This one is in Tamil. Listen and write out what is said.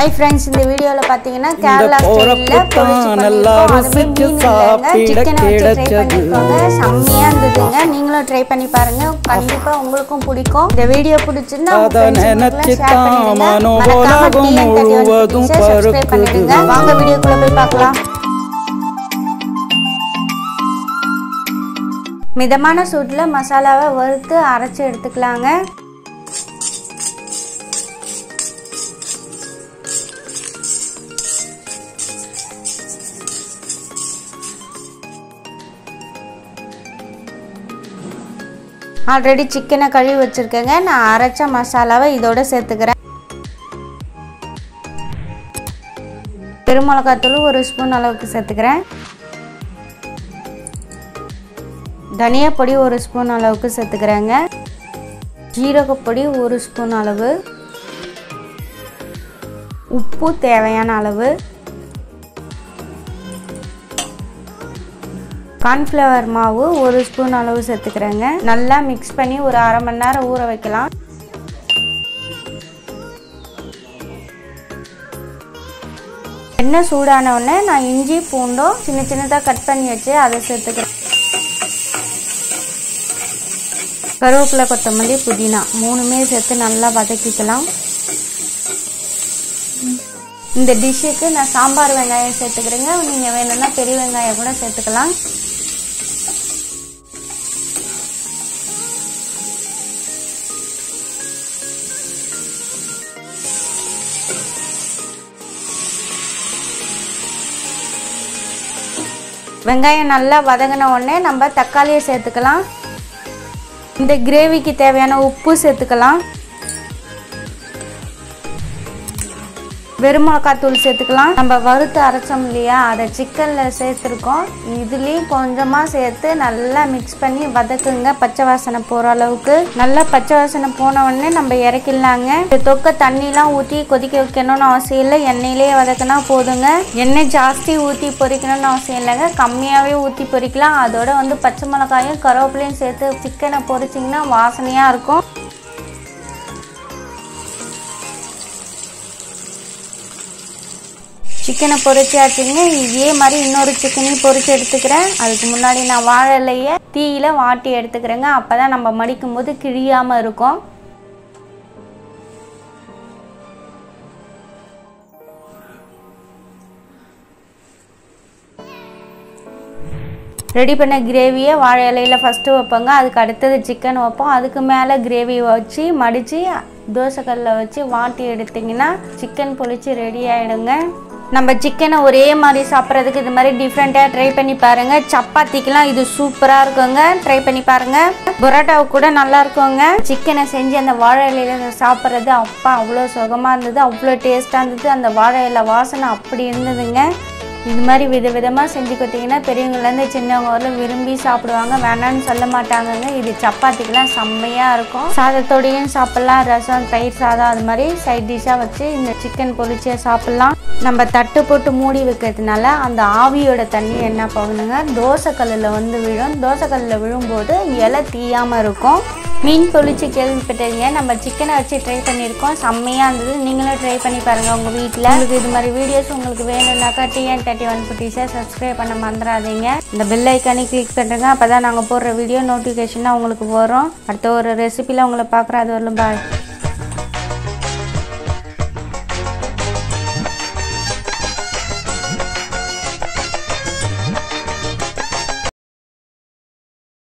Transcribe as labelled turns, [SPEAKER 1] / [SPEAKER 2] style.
[SPEAKER 1] ஹை ஃப்ரெண்ட்ஸ் இந்த வீடியோவில் பார்த்தீங்கன்னா கேரளா
[SPEAKER 2] போறப்ப
[SPEAKER 1] ஸ்டைலில்
[SPEAKER 2] தான் நல்லா ருசிச்சு சாப்பிட
[SPEAKER 1] சிக்கனை வச்சு ட்ரை
[SPEAKER 2] கிடைச்சது.
[SPEAKER 1] பண்ணியிருக்கோங்க செம்மையாக இருந்ததுங்க நீங்களும் ட்ரை பண்ணி பாருங்க கண்டிப்பாக உங்களுக்கும் பிடிக்கும் இந்த வீடியோ பிடிச்சிருந்தா உங்க
[SPEAKER 2] அத
[SPEAKER 1] friends ங்களுக்குலாம்
[SPEAKER 2] நினைச்சு
[SPEAKER 1] share
[SPEAKER 2] தான்
[SPEAKER 1] பண்ணிடுங்க.
[SPEAKER 2] மனோபோகம்
[SPEAKER 1] மறக்காம TN31
[SPEAKER 2] முழுவதும்
[SPEAKER 1] Pictures subscribe பண்ணிடுங்க
[SPEAKER 2] பருக்குது.
[SPEAKER 1] வாங்க வீடியோக்குள்ள போய் பார்க்கலாம் மிதமான சூட்டில் மசாலாவை வறுத்து அரைச்சி எடுத்துக்கலாங்க ஆல்ரெடி சிக்கனை கழுவி வச்சுருக்கேங்க நான் அரைச்ச மசாலாவை இதோட சேர்த்துக்கிறேன் பெருமிளகாத்தூள் ஒரு ஸ்பூன் அளவுக்கு சேர்த்துக்கிறேன் தனியா பொடி ஒரு ஸ்பூன் அளவுக்கு சேர்த்துக்கிறேங்க ஜீரகப்பொடி ஒரு ஸ்பூன் அளவு உப்பு தேவையான அளவு கார்ன்ஃப்ளவர் மாவு ஒரு ஸ்பூன் அளவு சேர்த்துக்கிறேங்க நல்லா மிக்ஸ் பண்ணி ஒரு அரை மணி நேரம் ஊற வைக்கலாம் எண்ணெய் சூடான உடனே நான் இஞ்சி பூண்டும் சின்ன சின்னதாக கட் பண்ணி வச்சு அதை சேர்த்துக்கிறேன் கருவேப்பிலை கொத்தமல்லி புதினா மூணுமே சேர்த்து நல்லா வதக்கிக்கலாம் இந்த டிஷ்ஷுக்கு நான் சாம்பார் வெங்காயம் சேர்த்துக்கிறேங்க நீங்கள் வேணும்னா பெரிய வெங்காயம் கூட சேர்த்துக்கலாம் வெங்காயம் நல்லா வதங்கின உடனே நம்ம தக்காளியை சேர்த்துக்கலாம் இந்த கிரேவிக்கு தேவையான உப்பு சேர்த்துக்கலாம் வெறுமிளகாத்தூள் சேர்த்துக்கலாம் நம்ம வறுத்து அரைச்சோம் இல்லையா அதை சிக்கனில் சேர்த்துருக்கோம் இதுலேயும் கொஞ்சமாக சேர்த்து நல்லா மிக்ஸ் பண்ணி வதக்குங்க பச்சை வாசனை போகிற அளவுக்கு நல்லா பச்சை வாசனை போன உடனே நம்ம இறக்கிடலாங்க இந்த தொக்க தண்ணிலாம் ஊற்றி கொதிக்க வைக்கணும்னு அவசியம் இல்லை எண்ணெயிலேயே வதக்கினா போதுங்க எண்ணெய் ஜாஸ்தி ஊற்றி பொரிக்கணும்னு அவசியம் இல்லைங்க கம்மியாகவே ஊற்றி பொரிக்கலாம் அதோட வந்து பச்சை மிளகாயும் கருவேப்பிலையும் சேர்த்து சிக்கனை பொரிச்சிங்கன்னா வாசனையாக இருக்கும் சிக்கனை பொரிச்சாச்சுங்க இதே மாதிரி இன்னொரு சிக்கனையும் பொரிச்சு எடுத்துக்கிறேன் அதுக்கு முன்னாடி நான் வாழை இலையை தீயில வாட்டி எடுத்துக்கிறேங்க அப்போ தான் நம்ம மடிக்கும் போது கிழியாமல் இருக்கும் ரெடி பண்ண கிரேவியை வாழை இலையில் ஃபஸ்ட்டு வைப்போங்க அதுக்கு அடுத்தது சிக்கன் வைப்போம் அதுக்கு மேலே கிரேவி வச்சு மடித்து தோசைக்கல்லில் வச்சு வாட்டி எடுத்திங்கன்னா சிக்கன் பொரிச்சு ரெடி ஆகிடுங்க நம்ம சிக்கனை ஒரே மாதிரி சாப்பிட்றதுக்கு இது மாதிரி டிஃப்ரெண்ட்டாக ட்ரை பண்ணி பாருங்கள் சப்பாத்திக்கெலாம் இது சூப்பராக இருக்குங்க ட்ரை பண்ணி பாருங்கள் பரோட்டாவுக்கு கூட நல்லா இருக்குங்க சிக்கனை செஞ்சு அந்த வாழை இலையில சாப்பிட்றது அப்பா அவ்வளோ சுகமாக இருந்தது அவ்வளோ டேஸ்ட்டாக இருந்தது அந்த வாழை இலை வாசனை அப்படி இருந்ததுங்க இது மாதிரி வித விதமாக செஞ்சு கொடுத்தீங்கன்னா பெரியவங்கலேருந்து சின்னவங்க வரலும் விரும்பி சாப்பிடுவாங்க வேணான்னு சொல்ல மாட்டாங்கங்க இது சப்பாத்திக்கெலாம் செம்மையாக இருக்கும் சாதத்தோடையும் சாப்பிட்லாம் ரசம் தயிர் சாதம் அது மாதிரி சைட் டிஷ்ஷாக வச்சு இந்த சிக்கன் பொரிச்சியை சாப்பிட்லாம் நம்ம தட்டு போட்டு மூடி வைக்கிறதுனால அந்த ஆவியோட தண்ணி என்ன பண்ணுங்க தோசைக்கல்லில் வந்து விழும் தோசைக்கல்லில் விழும்போது இலை தீயாமல் இருக்கும் மீன் பொரிச்சு கேள்விப்பட்டீங்க நம்ம சிக்கனை வச்சு ட்ரை பண்ணியிருக்கோம் செம்மையாக இருந்தது நீங்களும் ட்ரை பண்ணி பாருங்கள் உங்கள் வீட்டில் உங்களுக்கு இது மாதிரி வீடியோஸ் உங்களுக்கு வேணும்னாக்கா டிஎன் தேர்ட்டி ஒன் குட்டீஸை சப்ஸ்கிரைப் பண்ண மறந்துடாதீங்க இந்த பெல் ஐக்கானே கிளிக் பண்ணுறேங்க அப்போ தான் நாங்கள் போடுற வீடியோ நோட்டிஃபிகேஷனாக உங்களுக்கு வரும் அடுத்த ஒரு ரெசிபியில் உங்களை பார்க்குறேன் அது வரலும் பாய்